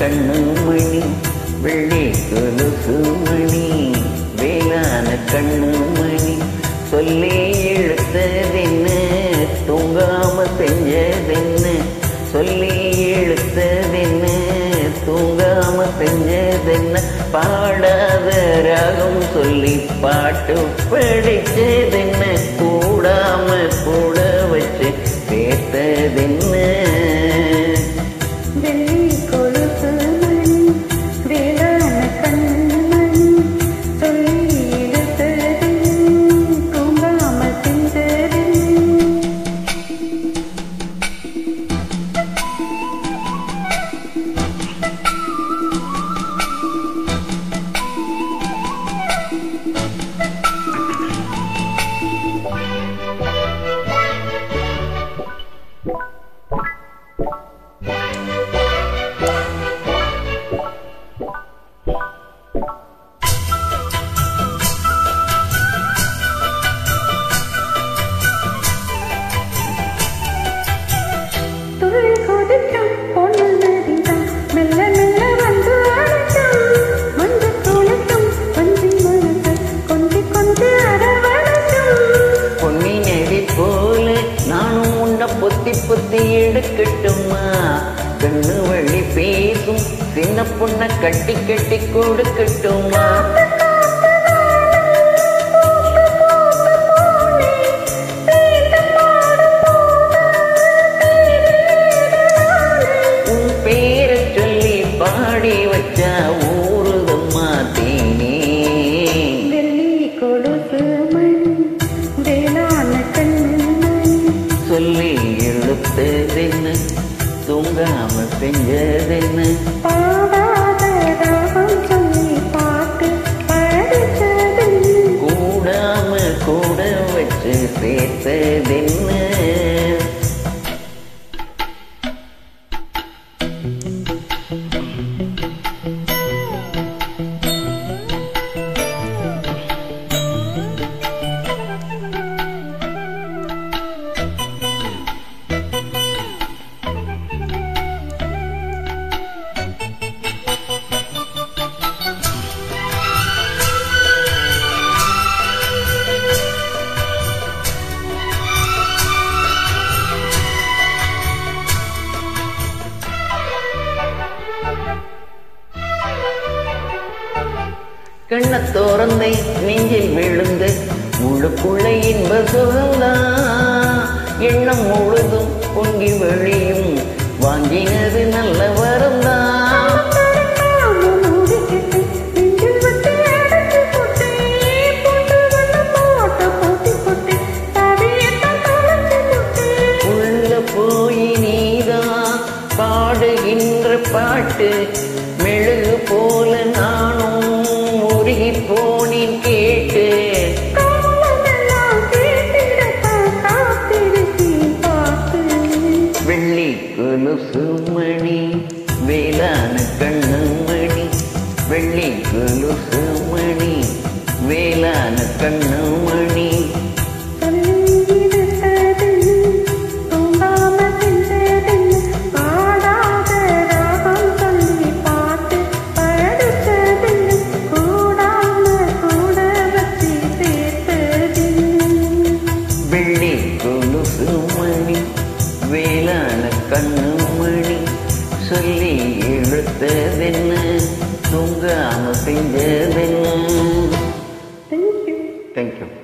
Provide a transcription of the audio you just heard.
கண்ணு மணி வெள்ளி கொலுசு மணி வேளான கண்ணு மணி சொல்லி இழுத்ததென்ன தூங்காம செஞ்சதென்ன சொல்லி இழுத்ததென்ன தூங்காம செஞ்சதென்ன பாடாத ராகம் சொல்லி பாட்டு படிச்சதென்ன கூடாம கூட வச்சு சேர்த்ததென்ன வெள்ளி கொலுசு மணி வேளாண் கண்மணி சொல்லி இழுத்தது தூங்காமல் செஞ்சது துள்ளி கொதிக்கும் பொண்ணு நதிதான் மெல்ல மெல்ல வந்து அழைக்கும் வந்து துளைக்கும் கொஞ்சி மனசை கொஞ்சி கொஞ்சி அரவணைக்கும் பொன்னி நெறி போல நானும் உன்னை பொத்தி பொத்தி எடுக்கட்டுமா கண்ணு வழி பேசும் சின்ன பொண்ண கட்டி கட்டி கொடுக்கட்டுமா உன் பேரை சொல்லி பாடி வச்சா ஊருதம்மா தேனே வெள்ளி கொலுசு மணி வேளாண் கண்மணி சொல்லி இழுத்ததென்ன தூங்காம செஞ்சதென்ன பாடாத ராகம் சொல்லி பாட்டு படிச்சது கூடாம கூட வச்சு சேர்த்ததென்ன கண்ண தோறந்தை நெஞ்சில் விழுந்து உள்ளுக்குள்ள இன்ப சுகம்தான் எண்ணம் முழுதும் பொங்கி வழியும் வாங்கினது நல்ல வரம்தான் உள்ள போய் நீதான் பாடுகின்ற பாட்டு மெழுகு போல நானும் உருகி போனேன் கேட்டு வெள்ளி கொலுசு மணி வேளாண் கண்ணு மணி வெள்ளி கொலுசு மணி வேளாண் கண்ணு மணி வெள்ளி கொலுசு மணி வேளாண் கண்ணு மணி சொல்லி இழுத்ததென்ன தூங்காம செஞ்சதென்ன Thank you. தேங்க்யூ